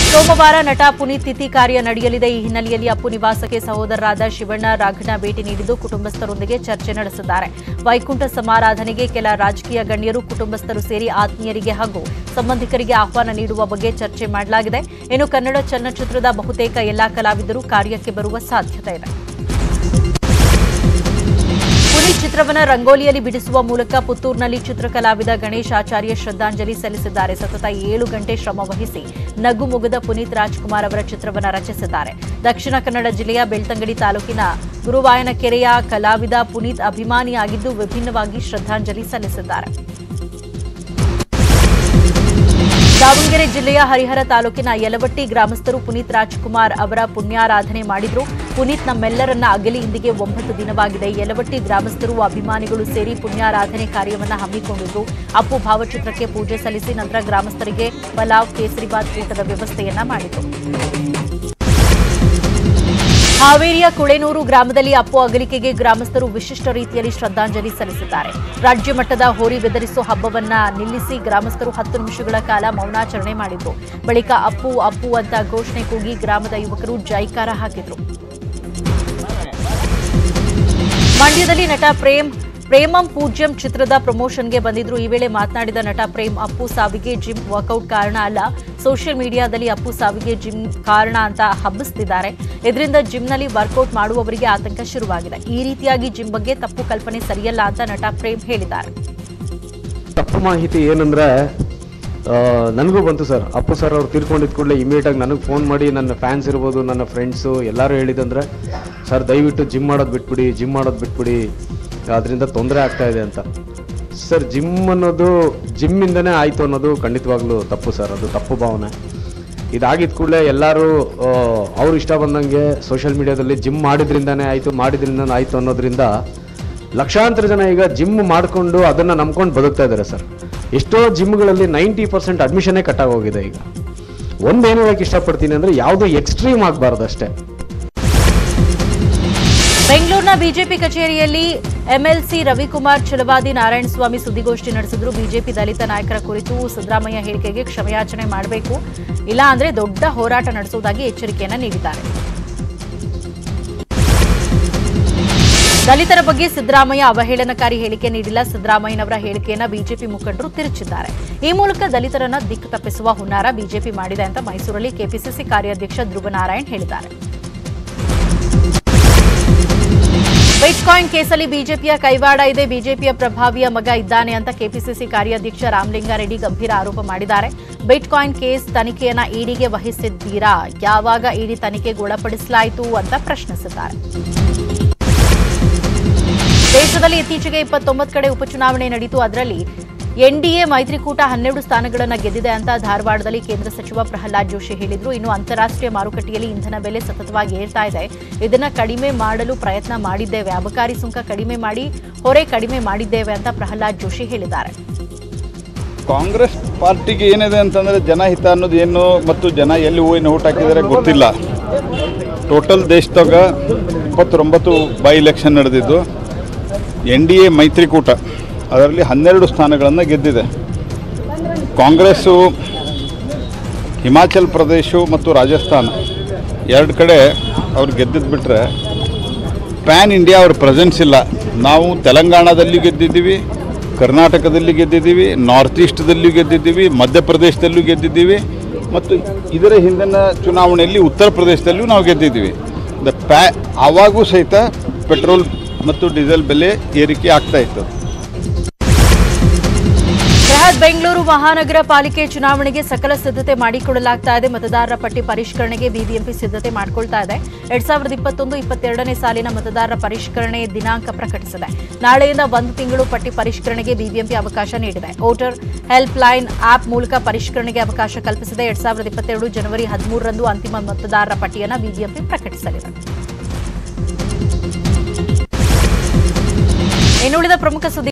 ಸೋಮವಾರ ನಟ ಪುನೀತ್ ತಿಥಿ ಕಾರ್ಯ ನಡೆಯಲಿದೆ ಈ ಹಿನ್ನೆಲೆಯಲ್ಲಿ ಅಪ್ಪು ನಿವಾಸಕ್ಕೆ ಸಹೋದರರಾದ ಶಿವಣ್ಣ ರಾಘಣ್ಣ ಭೇಟಿ ನೀಡಿದ್ದು ಕುಟುಂಬಸ್ಥರೊಂದಿಗೆ ಚರ್ಚೆ ನಡೆಸಿದ್ದಾರೆ ವೈಕುಂಠ ಸಮಾರಾಧನೆಗೆ ಕೆಲ ರಾಜಕೀಯ ಗಣ್ಯರು ಕುಟುಂಬಸ್ಥರು ಸೇರಿ ಆತ್ಮೀಯರಿಗೆ ಹಾಗೂ ಸಂಬಂಧಿಕರಿಗೆ ಆಹ್ವಾನ ನೀಡುವ ಬಗ್ಗೆ ಚರ್ಚೆ ಮಾಡಲಾಗಿದೆ ಇನ್ನು ಕನ್ನಡ ಚಲನಚಿತ್ರದ ಬಹುತೇಕ ಎಲ್ಲಾ ಕಲಾವಿದರು ಕಾರ್ಯಕ್ಕೆ ಬರುವ ಸಾಧ್ಯತೆ ಇದೆ ಪುನೀತ್ ಚಿತ್ರವನ್ನ ರಂಗೋಲಿಯಲ್ಲಿ ಬಿಡಿಸುವ ಮೂಲಕ ಪುತ್ತೂರಿನಲ್ಲಿ ಚಿತ್ರಕಲಾವಿದ ಗಣೇಶ್ ಆಚಾರ್ಯ ಶ್ರದ್ಧಾಂಜಲಿ ಸಲ್ಲಿಸಿದ್ದಾರೆ ಸತತ ಏಳು ಗಂಟೆ ಶ್ರಮ ವಹಿಸಿ ನಗು ಮುಗದ ಪುನೀತ್ ರಾಜ್ಕುಮಾರ್ ಅವರ ಚಿತ್ರವನ್ನ ರಚಿಸಿದ್ದಾರೆ ದಕ್ಷಿಣ ಕನ್ನಡ ಜಿಲ್ಲೆಯ ಬೆಳ್ತಂಗಡಿ ತಾಲೂಕಿನ ಗುರುವಾಯನಕೆರೆಯ ಕಲಾವಿದ ಪುನೀತ್ ಅಭಿಮಾನಿಯಾಗಿದ್ದು ವಿಭಿನ್ನವಾಗಿ ಶ್ರದ್ಧಾಂಜಲಿ ಸಲ್ಲಿಸಿದ್ದಾರೆ ದಾವಣಗೆರೆ ಜಿಲ್ಲೆಯ ಹರಿಹರ ತಾಲೂಕಿನ ಯಲವಟ್ಟಿ ಗ್ರಾಮಸ್ಥರು ಪುನೀತ್ ರಾಜ್ಕುಮಾರ್ ಅವರ ಪುಣ್ಯಾರಾಧನೆ ಮಾಡಿದ್ರು ಪುನೀತ್ ನಮ್ಮೆಲ್ಲರನ್ನ ಅಗಲಿ ಇಂದಿಗೆ ಒಂಬತ್ತು ದಿನವಾಗಿದೆ ಯಲವಟ್ಟಿ ಗ್ರಾಮಸ್ಥರು ಅಭಿಮಾನಿಗಳು ಸೇರಿ ಪುಣ್ಯಾರಾಧನೆ ಕಾರ್ಯವನ್ನ ಹಮ್ಮಿಕೊಂಡಿದ್ದು ಅಪ್ಪು ಭಾವಚಿತ್ರಕ್ಕೆ ಪೂಜೆ ಸಲ್ಲಿಸಿ ನಂತರ ಗ್ರಾಮಸ್ಥರಿಗೆ ಪಲಾವ್ ಕೇಸರಿಬಾತ್ ಊಟದ ವ್ಯವಸ್ಥೆಯನ್ನ ಮಾಡಿತು ಹಾವೇರಿಯ ಕುಳೆನೂರು ಗ್ರಾಮದಲ್ಲಿ ಅಪ್ಪು ಅಗಲಿಕೆಗೆ ಗ್ರಾಮಸ್ಥರು ವಿಶಿಷ್ಟ ರೀತಿಯಲ್ಲಿ ಶ್ರದ್ಧಾಂಜಲಿ ಸಲ್ಲಿಸಿದ್ದಾರೆ ರಾಜ್ಯ ಮಟ್ಟದ ಹೋರಿ ಬೆದರಿಸೋ ಹಬ್ಬವನ್ನ ನಿಲ್ಲಿಸಿ ಗ್ರಾಮಸ್ಥರು ಹತ್ತು ನಿಮಿಷಗಳ ಕಾಲ ಮೌನಾಚರಣೆ ಮಾಡಿದ್ರು ಬಳಿಕ ಅಪ್ಪು ಅಪ್ಪು ಅಂತ ಘೋಷಣೆ ಕೂಗಿ ಗ್ರಾಮದ ಯುವಕರು ಜೈಕಾರ ಹಾಕಿದ್ರು ಮಂಡ್ಯದಲ್ಲಿ ನಟ ಪ್ರೇಮ್ ಪ್ರೇಮಂ ಪೂಜ್ಯಂ ಚಿತ್ರದ ಪ್ರಮೋಷನ್ಗೆ ಬಂದಿದ್ರು ಈ ವೇಳೆ ಮಾತನಾಡಿದ ನಟ ಪ್ರೇಮ್ ಅಪ್ಪು ಸಾವಿಗೆ ಜಿಮ್ ವರ್ಕೌಟ್ ಕಾರಣ ಅಲ್ಲ ಸೋಷಿಯಲ್ ಮೀಡಿಯಾದಲ್ಲಿ ಅಪ್ಪು ಸಾವಿಗೆ ಜಿಮ್ ಕಾರಣ ಅಂತ ಹಬ್ಬಿಸ್ತಿದ್ದಾರೆ ಇದರಿಂದ ಜಿಮ್ನಲ್ಲಿ ವರ್ಕೌಟ್ ಮಾಡುವವರಿಗೆ ಆತಂಕ ಶುರುವಾಗಿದೆ ಈ ರೀತಿಯಾಗಿ ಜಿಮ್ ಬಗ್ಗೆ ತಪ್ಪು ಕಲ್ಪನೆ ಸರಿಯಲ್ಲ ಅಂತ ನಟ ಪ್ರೇಮ್ ಹೇಳಿದ್ದಾರೆ ತಪ್ಪು ಮಾಹಿತಿ ಏನಂದ್ರೆ ಆ, ನನಗೂ ಬಂತು ಸರ್ ಅಪ್ಪು ಸರ್ ಅವ್ರು ತೀರ್ಕೊಂಡಿದ್ದ ಕೂಡಲೇ ಇಮಿಡಿಯೇಟಾಗಿ ನನಗೆ ಫೋನ್ ಮಾಡಿ ನನ್ನ ಫ್ಯಾನ್ಸ್ ಇರ್ಬೋದು ನನ್ನ ಫ್ರೆಂಡ್ಸು ಎಲ್ಲರೂ ಹೇಳಿದಂದ್ರೆ ಸರ್ ದಯವಿಟ್ಟು ಜಿಮ್ ಮಾಡೋದು ಬಿಟ್ಬಿಡಿ ಜಿಮ್ ಮಾಡೋದು ಬಿಟ್ಬಿಡಿ ಅದರಿಂದ ತೊಂದರೆ ಆಗ್ತಾ ಇದೆ ಅಂತ ಸರ್ ಜಿಮ್ ಅನ್ನೋದು ಜಿಮ್ಮಿಂದನೇ ಆಯಿತು ಅನ್ನೋದು ಖಂಡಿತವಾಗ್ಲೂ ತಪ್ಪು ಸರ್ ಅದು ತಪ್ಪು ಭಾವನೆ ಇದಾಗಿದ್ದ ಕೂಡಲೇ ಎಲ್ಲರೂ ಅವ್ರು ಇಷ್ಟ ಬಂದಂಗೆ ಸೋಷಿಯಲ್ ಮೀಡಿಯಾದಲ್ಲಿ ಜಿಮ್ ಮಾಡಿದ್ರಿಂದಾನೇ ಆಯಿತು ಮಾಡಿದ್ರಿಂದನೇ ಆಯಿತು ಅನ್ನೋದ್ರಿಂದ ಲಕ್ಷಾಂತರ ಜನ ಈಗ ಜಿಮ್ ಮಾಡಿಕೊಂಡು ಅದನ್ನು ನಂಬ್ಕೊಂಡು ಬದುಕ್ತಾ ಇದ್ದಾರೆ ಸರ್ ಎಷ್ಟೋ ಜಿಮ್ಗಳಲ್ಲಿ ನೈಂಟಿ ಪರ್ಸೆಂಟ್ ಅಡ್ಮಿಷನ್ನೇ ಕಟ್ಟಾಗೋಗಿದೆ ಈಗ ಒಂದೇನು ಹೇಳಕ್ಕೆ ಇಷ್ಟಪಡ್ತೀನಿ ಅಂದರೆ ಯಾವುದೋ ಎಕ್ಸ್ಟ್ರೀಮ್ ಆಗಬಾರ್ದು ಅಷ್ಟೇ ಬೆಂಗಳೂರಿನ ಬಿಜೆಪಿ ಕಚೇರಿಯಲ್ಲಿ ಎಂಎಲ್ಸಿ ರವಿಕುಮಾರ್ ಛಲವಾದಿ ನಾರಾಯಣಸ್ವಾಮಿ ಸುದ್ದಿಗೋಷ್ಠಿ ನಡೆಸಿದ್ರು ಬಿಜೆಪಿ ದಲಿತ ನಾಯಕರ ಕುರಿತು ಸಿದ್ದರಾಮಯ್ಯ ಹೇಳಿಕೆಗೆ ಕ್ಷಮೆಯಾಚನೆ ಮಾಡಬೇಕು ಇಲ್ಲ ಅಂದ್ರೆ ದೊಡ್ಡ ಹೋರಾಟ ನಡೆಸುವುದಾಗಿ ಎಚ್ಚರಿಕೆಯನ್ನ ನೀಡಿದ್ದಾರೆ ದಲಿತರ ಬಗ್ಗೆ ಸಿದ್ದರಾಮಯ್ಯ ಅವಹೇಳನಕಾರಿ ಹೇಳಿಕೆ ನೀಡಿಲ್ಲ ಸಿದ್ದರಾಮಯ್ಯನವರ ಹೇಳಿಕೆಯನ್ನ ಬಿಜೆಪಿ ಮುಖಂಡರು ತಿರುಚಿದ್ದಾರೆ ಈ ಮೂಲಕ ದಲಿತರನ್ನ ದಿಕ್ಕು ತಪ್ಪಿಸುವ ಹುನ್ನಾರ ಬಿಜೆಪಿ ಮಾಡಿದೆ ಅಂತ ಮೈಸೂರಲ್ಲಿ ಕೆಪಿಸಿಸಿ ಕಾರ್ಯಾಧ್ಯಕ್ಷ ಧ್ರುವನಾರಾಯಣ್ ಹೇಳಿದ್ದಾರೆ ಬಿಟ್ಕಾಯಿನ್ ಕೇಸಲ್ಲಿ ಬಿಜೆಪಿಯ ಕೈವಾಡ ಇದೆ ಬಿಜೆಪಿಯ ಪ್ರಭಾವಿಯ ಮಗ ಇದ್ದಾನೆ ಅಂತ ಕೆಪಿಸಿಸಿ ಕಾರ್ಯಾಧ್ಯಕ್ಷ ರಾಮಲಿಂಗಾರೆಡ್ಡಿ ಗಂಭೀರ ಆರೋಪ ಮಾಡಿದ್ದಾರೆ ಬಿಟ್ಕಾಯಿನ್ ಕೇಸ್ ತನಿಖೆಯನ್ನ ಇಡಿಗೆ ವಹಿಸಿದ್ದೀರಾ ಯಾವಾಗ ಇಡಿ ತನಿಖೆಗೆ ಒಳಪಡಿಸಲಾಯಿತು ಅಂತ ಪ್ರಶ್ನಿಸಿದ್ದಾರೆ ದೇಶದಲ್ಲಿ ಇತ್ತೀಚೆಗೆ ಇಪ್ಪತ್ತೊಂಬತ್ತು ಕಡೆ ಉಪಚುನಾವಣೆ ನಡೆಯಿತು ಅದರಲ್ಲಿ ಎನ್ಡಿಎ ಮೈತ್ರಿಕೂಟ ಹನ್ನೆರಡು ಸ್ಥಾನಗಳನ್ನು ಗೆದ್ದಿದೆ ಅಂತ ಧಾರವಾಡದಲ್ಲಿ ಕೇಂದ್ರ ಸಚಿವ ಪ್ರಹ್ಲಾದ್ ಜೋಶಿ ಹೇಳಿದ್ರು ಇನ್ನು ಅಂತಾರಾಷ್ಟ್ರೀಯ ಮಾರುಕಟ್ಟೆಯಲ್ಲಿ ಇಂಧನ ಬೆಲೆ ಸತತವಾಗಿ ಏರ್ತಾ ಇದೆ ಇದನ್ನ ಕಡಿಮೆ ಮಾಡಲು ಪ್ರಯತ್ನ ಮಾಡಿದ್ದೇವೆ ಅಬಕಾರಿ ಸುಂಕ ಕಡಿಮೆ ಮಾಡಿ ಹೊರೆ ಕಡಿಮೆ ಮಾಡಿದ್ದೇವೆ ಅಂತ ಪ್ರಹ್ಲಾದ್ ಜೋಶಿ ಹೇಳಿದ್ದಾರೆ ಕಾಂಗ್ರೆಸ್ ಪಾರ್ಟಿಗೆ ಏನಿದೆ ಅಂತಂದರೆ ಜನಹಿತ ಅನ್ನೋದು ಏನು ಮತ್ತು ಜನ ಎಲ್ಲಿ ಹೂವಿನ ಊಟ ಹಾಕಿದ್ದಾರೆ ಗೊತ್ತಿಲ್ಲ ಟೋಟಲ್ ದೇಶದಾಗ ಇಪ್ಪತ್ತೊಂಬತ್ತು ಬೈ ಎಲೆಕ್ಷನ್ ನಡೆದಿದ್ದು ಎನ್ ಡಿ ಎ ಮೈತ್ರಿಕೂಟ ಅದರಲ್ಲಿ ಹನ್ನೆರಡು ಸ್ಥಾನಗಳನ್ನು ಗೆದ್ದಿದೆ ಕಾಂಗ್ರೆಸ್ಸು ಹಿಮಾಚಲ್ ಪ್ರದೇಶ ಮತ್ತು ರಾಜಸ್ಥಾನ ಎರಡು ಕಡೆ ಅವ್ರು ಗೆದ್ದಿದ್ದು ಬಿಟ್ಟರೆ ಪ್ಯಾನ್ ಇಂಡಿಯಾ ಅವ್ರ ಪ್ರೆಸೆನ್ಸ್ ಇಲ್ಲ ನಾವು ತೆಲಂಗಾಣದಲ್ಲಿ ಗೆದ್ದಿದ್ದೀವಿ ಕರ್ನಾಟಕದಲ್ಲಿ ಗೆದ್ದಿದ್ದೀವಿ ನಾರ್ತ್ ಈಸ್ಟ್ದಲ್ಲೂ ಗೆದ್ದಿದ್ದೀವಿ ಮಧ್ಯಪ್ರದೇಶದಲ್ಲೂ ಗೆದ್ದಿದ್ದೀವಿ ಮತ್ತು ಇದರ ಹಿಂದಿನ ಚುನಾವಣೆಯಲ್ಲಿ ಉತ್ತರ ಪ್ರದೇಶದಲ್ಲೂ ನಾವು ಗೆದ್ದಿದ್ದೀವಿ ದ ಪ್ಯಾ ಆವಾಗೂ ಸಹಿತ ಪೆಟ್ರೋಲ್ ಮತ್ತು ಡೀಸೆಲ್ ಬೆಲೆ ಏರಿಕೆ ಆಗ್ತಾ ಇತ್ತು ಬೃಹತ್ ಬೆಂಗಳೂರು ಮಹಾನಗರ ಪಾಲಿಕೆ ಚುನಾವಣೆಗೆ ಸಕಲ ಸಿದ್ಧತೆ ಮಾಡಿಕೊಳ್ಳಲಾಗ್ತಾ ಇದೆ ಮತದಾರರ ಪಟ್ಟಿ ಪರಿಷ್ಕರಣೆಗೆ ಬಿಬಿಎಂಪಿ ಸಿದ್ಧತೆ ಮಾಡಿಕೊಳ್ತಾ ಇದೆ ಎರಡ್ ಸಾವಿರದ ಇಪ್ಪತ್ತೊಂದು ಇಪ್ಪತ್ತೆರಡನೇ ಸಾಲಿನ ಮತದಾರರ ಪರಿಷ್ಕರಣೆ ದಿನಾಂಕ ಪ್ರಕಟಿಸಿದೆ ನಾಳೆಯಿಂದ ಒಂದು ತಿಂಗಳು ಪಟ್ಟಿ ಪರಿಷ್ಕರಣೆಗೆ ಬಿಬಿಎಂಪಿ ಅವಕಾಶ ನೀಡಿದೆ ವೋಟರ್ ಹೆಲ್ಪ್ ಲೈನ್ ಆಪ್ ಮೂಲಕ ಪರಿಷ್ಕರಣೆಗೆ ಅವಕಾಶ ಕಲ್ಪಿಸಿದೆ ಎರಡ್ ಸಾವಿರದ ಇಪ್ಪತ್ತೆರಡು ಜನವರಿ ಹದಿಮೂರರಂದು ಅಂತಿಮ ಮತದಾರರ ಪಟ್ಟಿಯನ್ನು ಬಿಬಿಎಂಪಿ ಪ್ರಕಟಿಸಲಿದೆ ಇನ್ನುಳಿದ ಪ್ರಮುಖ ಸುದ್ದಿ